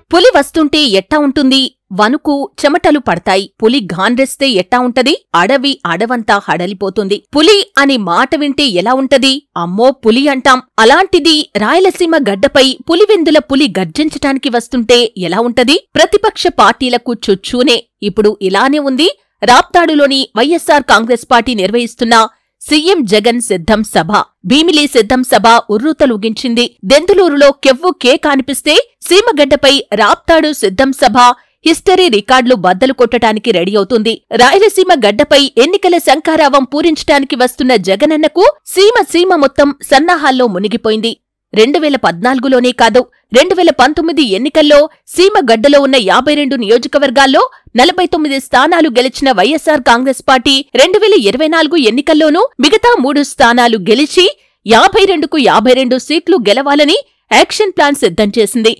పులి వస్తుంటే ఎట్టా ఉంటుంది వణుకు చెమటలు పడతాయి పులి గాండ్రెస్తే ఎట్టా ఉంటది అడవి అడవంతా హడలిపోతుంది పులి అని మాట వింటే ఎలా ఉంటది అమ్మో పులి అంటాం అలాంటిది రాయలసీమ గడ్డపై పులివెందుల పులి గర్జించటానికి వస్తుంటే ఎలా ఉంటది ప్రతిపక్ష పార్టీలకు చుచ్చూనే ఇప్పుడు ఇలానే ఉంది రాప్తాడులోని వైఎస్సార్ కాంగ్రెస్ పార్టీ నిర్వహిస్తున్న సీఎం జగన్ సిద్ధం సభ భీమిలి సిద్ధం సభ ఉర్రూతలూగించింది దెందులూరులో కెవ్వు కే కానిపిస్తే సీమగడ్డపై రాప్తాడు సిద్ధం సభ హిస్టరీ రికార్డులు బద్దలు కొట్టడానికి రెడీ అవుతుంది రాయలసీమ గడ్డపై ఎన్నికల శంఖారావం పూరించటానికి వస్తున్న జగనన్నకు సీమ సీమ మొత్తం సన్నాహాల్లో మునిగిపోయింది రెండు వేల పద్నాలుగులోనే కాదు రెండు వేల పంతొమ్మిది ఎన్నికల్లో సీమ గడ్డలో ఉన్న యాభై రెండు నియోజకవర్గాల్లో నలభై తొమ్మిది స్థానాలు గెలిచిన వైఎస్సార్ కాంగ్రెస్ పార్టీ రెండు వేల ఇరవై నాలుగు ఎన్నికల్లోనూ మిగతా మూడు స్థానాలు గెలిచి యాభై రెండుకు యాభై రెండు సీట్లు గెలవాలని యాక్షన్ ప్లాన్ సిద్ధం చేసింది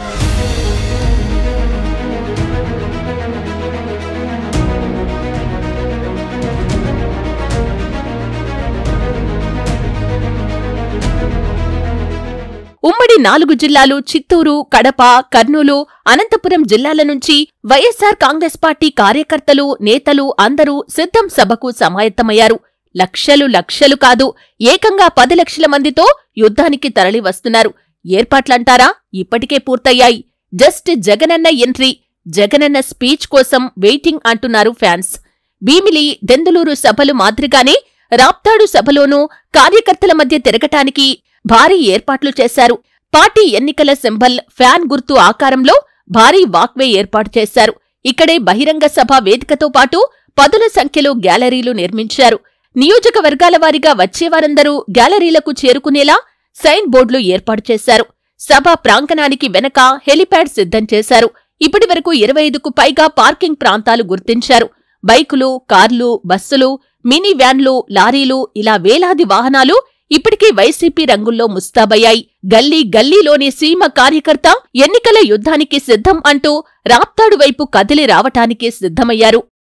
ఉమ్మడి నాలుగు జిల్లాలు చిత్తూరు కడప కర్నూలు అనంతపురం జిల్లాల నుంచి వైఎస్సార్ కాంగ్రెస్ పార్టీ కార్యకర్తలు నేతలు అందరూ సిద్ధం సభకు సమాయత్తమయ్యారు లక్షలు లక్షలు కాదు ఏకంగా పది లక్షల మందితో యుద్ధానికి తరలి వస్తున్నారు ఏర్పాట్లంటారా ఇప్పటికే పూర్తయ్యాయి just Jaganna entry Jaganna speech కోసం వెయిటింగ్ అంటున్నారు ఫ్యాన్స్ భీమిలి దెందులూరు సభలు మాదిరిగానే రాప్తాడు సభలోనూ కార్యకర్తల మధ్య తిరగటానికి భారీ ఏర్పాట్లు చేశారు పార్టీ ఎన్నికల సింబల్ ఫ్యాన్ గుర్తు ఆకారంలో భారీ వాక్వే ఏర్పాటు చేశారు ఇక్కడే బహిరంగ సభ వేదికతో పాటు పదుల సంఖ్యలో గ్యాలరీలు నిర్మించారు నియోజకవర్గాల వారీగా వచ్చేవారందరూ గ్యాలరీలకు చేరుకునేలా సైన్ బోర్డులు ఏర్పాటు చేశారు సభ ప్రాంగణానికి వెనక హెలిప్యాడ్ సిద్ధం చేశారు ఇప్పటివరకు ఇరవై ఐదుకు పైగా పార్కింగ్ ప్రాంతాలు గుర్తించారు బైకులు కార్లు బస్సులు మినీ వ్యాన్లు లారీలు ఇలా వేలాది వాహనాలు ఇప్పటికే వైసీపీ రంగుల్లో ముస్తాబయ్యాయి గల్లీ గల్లీలోని సీమ కార్యకర్త ఎన్నికల యుద్ధానికి సిద్ధం అంటూ రాప్తాడు వైపు కదిలి రావటానికి సిద్ధమయ్యారు